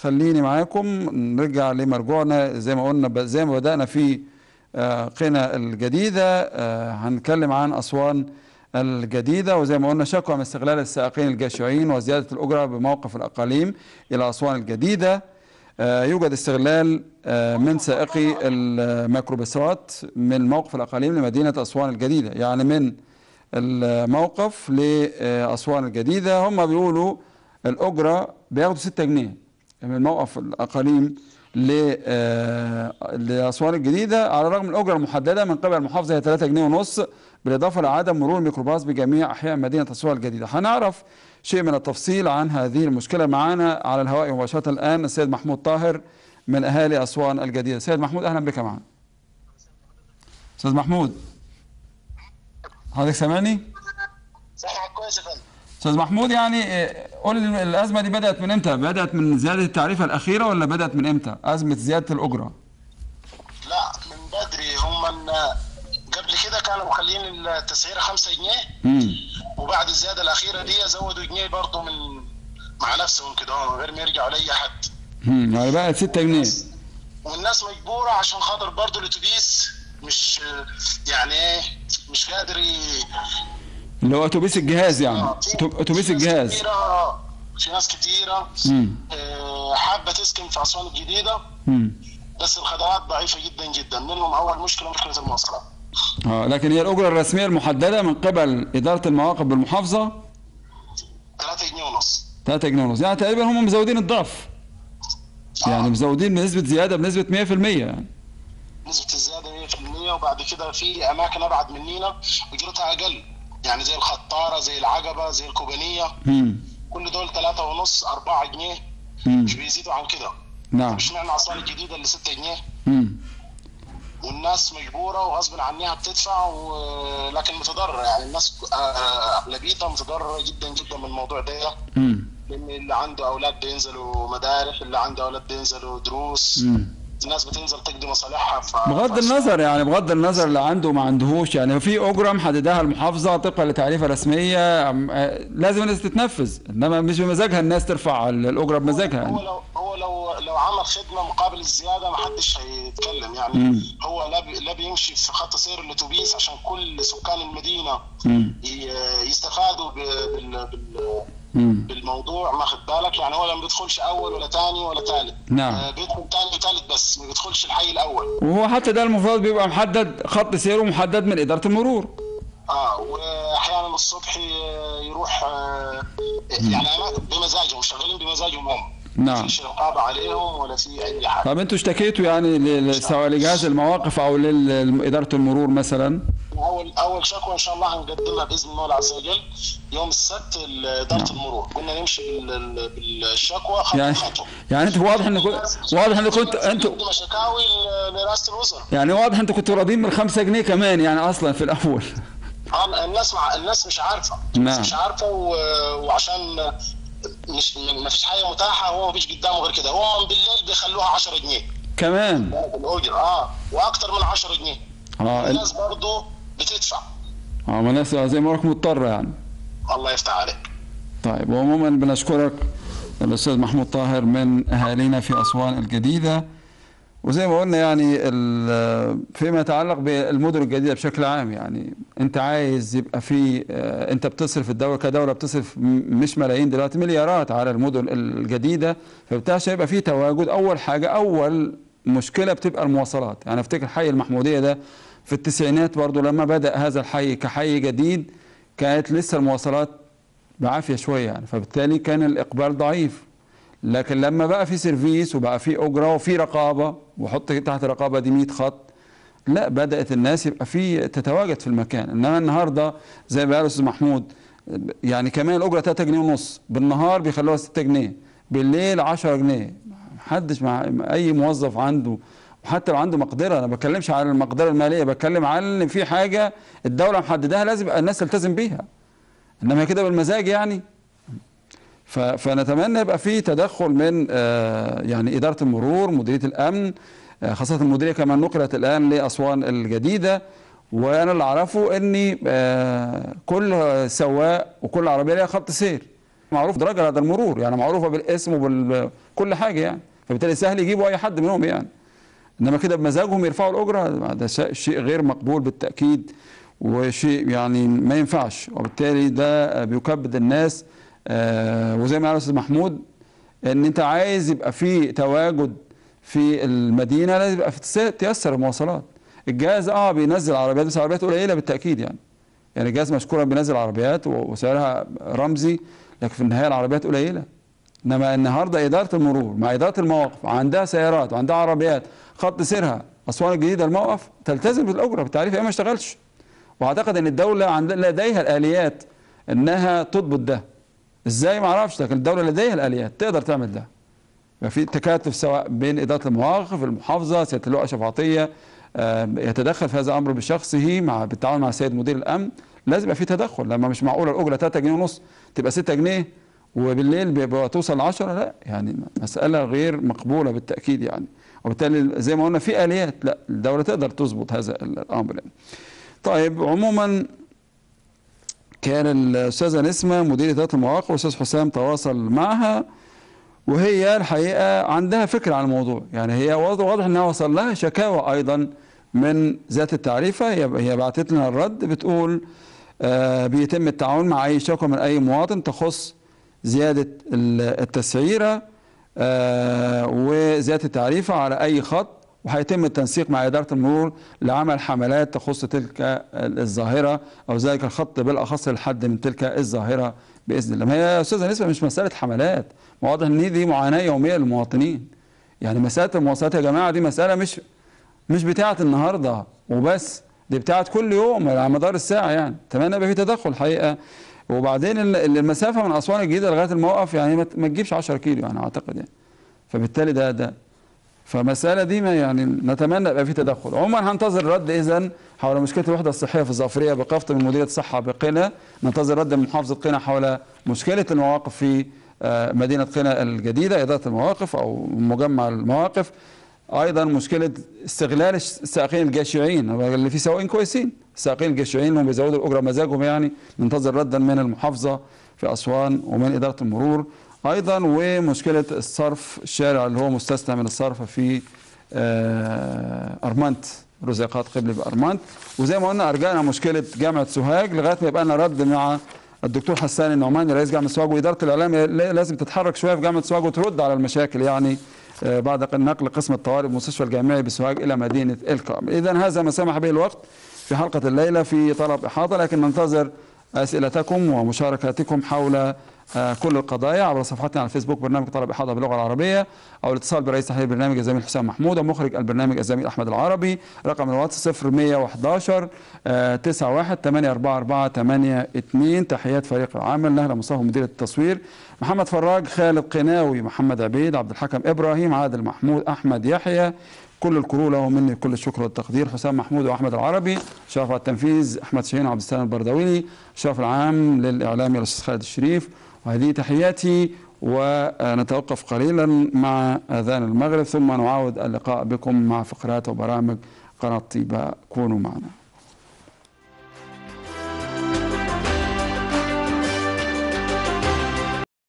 خليني معاكم نرجع لمرجوعنا زي ما قلنا زي ما بدأنا في آه، قنا الجديدة آه، هنتكلم عن أسوان الجديدة وزي ما قلنا شكوى من استغلال السائقين الجشعين وزيادة الأجرة بموقف الأقاليم إلى أسوان الجديدة آه، يوجد استغلال آه، من سائقي الميكروباصات من موقف الأقاليم لمدينة أسوان الجديدة يعني من الموقف لأسوان الجديدة هم بيقولوا الأجرة بياخدوا 6 جنيه من موقف الأقاليم ل- آه، لأسوان الجديدة على الرغم من الأجرة المحددة من قبل المحافظة هي 3 جنيه ونص بالإضافة لعدم مرور الميكروباص بجميع أحياء مدينة أسوان الجديدة هنعرف شيء من التفصيل عن هذه المشكلة معنا على الهواء مباشرة الآن السيد محمود طاهر من أهالي أسوان الجديدة سيد محمود أهلا بك معنا أستاذ محمود حضرتك سامعني؟ صحة كويس يا فندم استاذ محمود يعني آه، قول لي الازمه دي بدات من امتى؟ بدات من زياده التعريفه الاخيره ولا بدات من امتى؟ ازمه زياده الاجره. لا من بدري هم إن- قبل كده كانوا مخلين التسعيره 5 جنيه امم وبعد الزياده الاخيره دي زودوا جنيه برضه من مع نفسهم كده من غير ما يرجعوا لاي حد امم يعني بقت 6 جنيه. والناس مجبوره عشان خاطر برضه الاتوبيس مش يعني ايه مش قادر ي... اللي هو اتوبيس الجهاز يعني آه، في- أتو- اتوبيس في ناس الجهاز. كتيرة آه، في ناس كتيره امم آه، حابه تسكن في اسوان الجديده امم بس الخدمات ضعيفه جدا جدا منهم اول مشكله مشكله المواصلات اه لكن هي الاجره الرسميه المحدده من قبل اداره المواقف بالمحافظه 3 جنيه ونص 3 جنيه ونص يعني تقريبا هم مزودين الضعف. يعني مزودين بنسبه زياده بنسبه 100% يعني. نسبة الزيادة 100% وبعد كده في أماكن أبعد مننا أجرتها أقل يعني زي الخطارة زي العقبة زي الكوبانية امم كل دول ثلاثة ونص أربعة جنيه امم مش بيزيدوا عن كده نعم مش معنى أسوان الجديدة اللي 6 جنيه امم والناس مجبورة وغصب عنها بتدفع و... لكن متضررة يعني الناس آه، آه، أغلبيتها متضررة جدا جدا من الموضوع ده امم لأن اللي عنده أولاد بينزلوا مدارس اللي عنده أولاد بينزلوا دروس امم الناس بتنزل تقضي مصالحها ف... بغض ف- النظر يعني بغض النظر اللي عنده وما عندهوش يعني في اجره محددها المحافظه طبقا لتعريفه رسميه أم- آه، لازم الناس تتنفذ انما مش بمزاجها الناس ترفع ال- الاجره بمزاجها هو يعني لو هو لو لو عمل خدمه مقابل الزياده ما حدش هيتكلم يعني مم. هو لا بي- لا بيمشي في خط سير الاتوبيس عشان كل سكان المدينه مم. ي- يستفادوا ب- بال بال مم. بالموضوع ما خد بالك يعني هو ما بيدخلش اول ولا ثاني ولا ثالث نعم. آه، بيدخل ثاني وثالث بس ما بيدخلش الحي الاول وهو حتى ده المفروض بيبقى محدد خط سيره محدد من اداره المرور اه واحيانا الصبح ي- يروح آه، يعني أنا بمزاجهم شغالين بمزاجهم هم نعم. ما فيش رقابه عليهم ولا في اي حاجه طب انتوا اشتكيتوا يعني ل- سواء لجهاز المواقف او لاداره المرور مثلا اول اول شكوى ان شاء الله هنقدمها باذن الله عز وجل يوم السبت لاداره المرور قلنا نمشي بال- بالشكوى خطوه يعني خطوه يعني انتوا واضح ان كنت واضح ان كنت انتوا نقدم شكاوي ل- لرئاسه الوزراء يعني واضح انتوا كنتوا راضيين من 5 جنيه كمان يعني اصلا في الاول آه، الناس مع الناس مش عارفه الناس نعم. مش عارفه و... وعشان مش ما فيش حاجه متاحه هو ما فيش قدامه غير كده هم بالليل بيخلوها 10 جنيه كمان الاجر اه واكثر من 10 جنيه اه ال- الناس برضه بتدفع اه ما الناس زي ما قلت مضطره يعني الله يفتح عليك طيب وعموما بنشكرك الاستاذ محمود طاهر من اهالينا في اسوان الجديده وزي ما قلنا يعني ال- فيما يتعلق بالمدن الجديده بشكل عام يعني انت عايز يبقى في آه، انت بتصرف الدوله كدوله بتصرف م- مش ملايين دلوقتي مليارات على المدن الجديده فبالتالي عشان يبقى في تواجد اول حاجه اول مشكله بتبقى المواصلات يعني افتكر حي المحموديه ده في التسعينات برضو لما بدا هذا الحي كحي جديد كانت لسه المواصلات بعافيه شويه يعني فبالتالي كان الاقبال ضعيف لكن لما بقى في سيرفيس وبقى في اجره وفي رقابه وحط تحت الرقابه دي 100 خط لا بدات الناس يبقى في تتواجد في المكان انما النهارده زي ما قال الاستاذ محمود يعني كمان الاجره 3 جنيه ونص بالنهار بيخلوها 6 جنيه بالليل 10 جنيه محدش مع اي موظف عنده وحتى لو عنده مقدره انا ما بتكلمش على المقدره الماليه بتكلم على ان في حاجه الدوله محددها لازم يبقى الناس تلتزم بيها انما كده بالمزاج يعني ف- فنتمنى يبقى في تدخل من آه، يعني اداره المرور مديريه الامن آه، خاصه المديريه كمان نقلت الان لاسوان الجديده وانا اللي اعرفه ان آه، كل سواق وكل عربيه ليها خط سير معروف درجه هذا المرور يعني معروفه بالاسم وبكل حاجه يعني فبالتالي سهل يجيبوا اي حد منهم يعني انما كده بمزاجهم يرفعوا الاجره ده شيء غير مقبول بالتاكيد وشيء يعني ما ينفعش وبالتالي ده بيكبد الناس آه وزي ما قال الاستاذ محمود ان انت عايز يبقى في تواجد في المدينه لازم يبقى في تيسر المواصلات الجهاز اه بينزل عربيات بس عربيات قليله بالتاكيد يعني يعني الجهاز مشكورا بينزل عربيات وسعرها رمزي لكن في النهايه العربيات قليله انما النهارده اداره المرور مع اداره المواقف عندها سيارات وعندها عربيات خط سيرها اسوان الجديده الموقف تلتزم بالاجره بالتعريف هي ما اشتغلش واعتقد ان الدوله عند لديها الاليات انها تضبط ده ازاي ما اعرفش لكن الدوله لديها الاليات تقدر تعمل ده في تكاتف سواء بين اداره المواقف المحافظه سياده اللواء اشرف عطيه يتدخل في هذا الامر بشخصه مع بالتعاون مع السيد مدير الامن لازم يبقى في تدخل لما مش معقوله الاجره 3 جنيه ونص تبقى 6 جنيه وبالليل توصل ل 10 لا يعني مساله غير مقبوله بالتاكيد يعني وبالتالي زي ما قلنا في اليات لا الدوله تقدر تظبط هذا الامر يعني. طيب عموما كان الاستاذه نسمه مدير اداره المواقع والاستاذ حسام تواصل معها وهي الحقيقه عندها فكره عن الموضوع يعني هي واضح انها وصل لها شكاوى ايضا من ذات التعريفه هي هي بعتت لنا الرد بتقول آه بيتم التعاون مع اي شكوى من اي مواطن تخص زياده التسعيره آه وزياده التعريفه على اي خط وهيتم التنسيق مع إدارة المرور لعمل حملات تخص تلك الظاهرة أو ذلك الخط بالأخص للحد من تلك الظاهرة بإذن الله ما هي يا أستاذة نسبة مش مسألة حملات واضح إن دي معاناة يومية للمواطنين يعني مسألة المواصلات يا جماعة دي مسألة مش مش بتاعة النهاردة وبس دي بتاعة كل يوم على مدار الساعة يعني أتمنى يبقى في تدخل حقيقة وبعدين المسافة من أسوان الجديدة لغاية الموقف يعني ما تجيبش 10 كيلو يعني أعتقد يعني فبالتالي ده ده فمسألة دي ما يعني نتمنى يبقى في تدخل عموما هنتظر رد إذا حول مشكلة الوحدة الصحية في الظافرية بقفط من مديرية الصحة بقنا ننتظر رد من محافظة قنا حول مشكلة المواقف في مدينة قنا الجديدة إدارة المواقف أو مجمع المواقف أيضا مشكلة استغلال السائقين الجاشعين اللي في سواقين كويسين السائقين الجاشعين هم بيزودوا الأجرة مزاجهم يعني ننتظر ردا من المحافظة في أسوان ومن إدارة المرور ايضا ومشكله الصرف الشارع اللي هو مستثنى من الصرف في ارمنت رزيقات قبل بارمنت وزي ما قلنا ارجعنا مشكله جامعه سوهاج لغايه ما يبقى لنا رد مع الدكتور حسان النعماني رئيس جامعه سوهاج واداره الاعلام لازم تتحرك شويه في جامعه سوهاج وترد على المشاكل يعني بعد نقل قسم الطوارئ بالمستشفى الجامعي بسوهاج الى مدينه الكرم اذا هذا ما سمح به الوقت في حلقه الليله في طلب احاطه لكن ننتظر اسئلتكم ومشاركاتكم حول كل القضايا عبر صفحتنا على الفيسبوك برنامج طلب إحاطة باللغة العربية أو الاتصال برئيس تحرير البرنامج الزميل حسام محمود ومخرج البرنامج الزميل أحمد العربي رقم الواتس 0111 91 844 82 تحيات فريق العمل نهلا مصطفى مدير التصوير محمد فراج خالد قناوي محمد عبيد عبد الحكم إبراهيم عادل محمود أحمد يحيى كل الكرو له مني كل الشكر والتقدير حسام محمود واحمد العربي شرف على التنفيذ احمد شاهين وعبد السلام البردويني الشرف العام للاعلامي الاستاذ خالد الشريف وهذه تحياتي ونتوقف قليلا مع اذان المغرب ثم نعاود اللقاء بكم مع فقرات وبرامج قناه طيبه كونوا معنا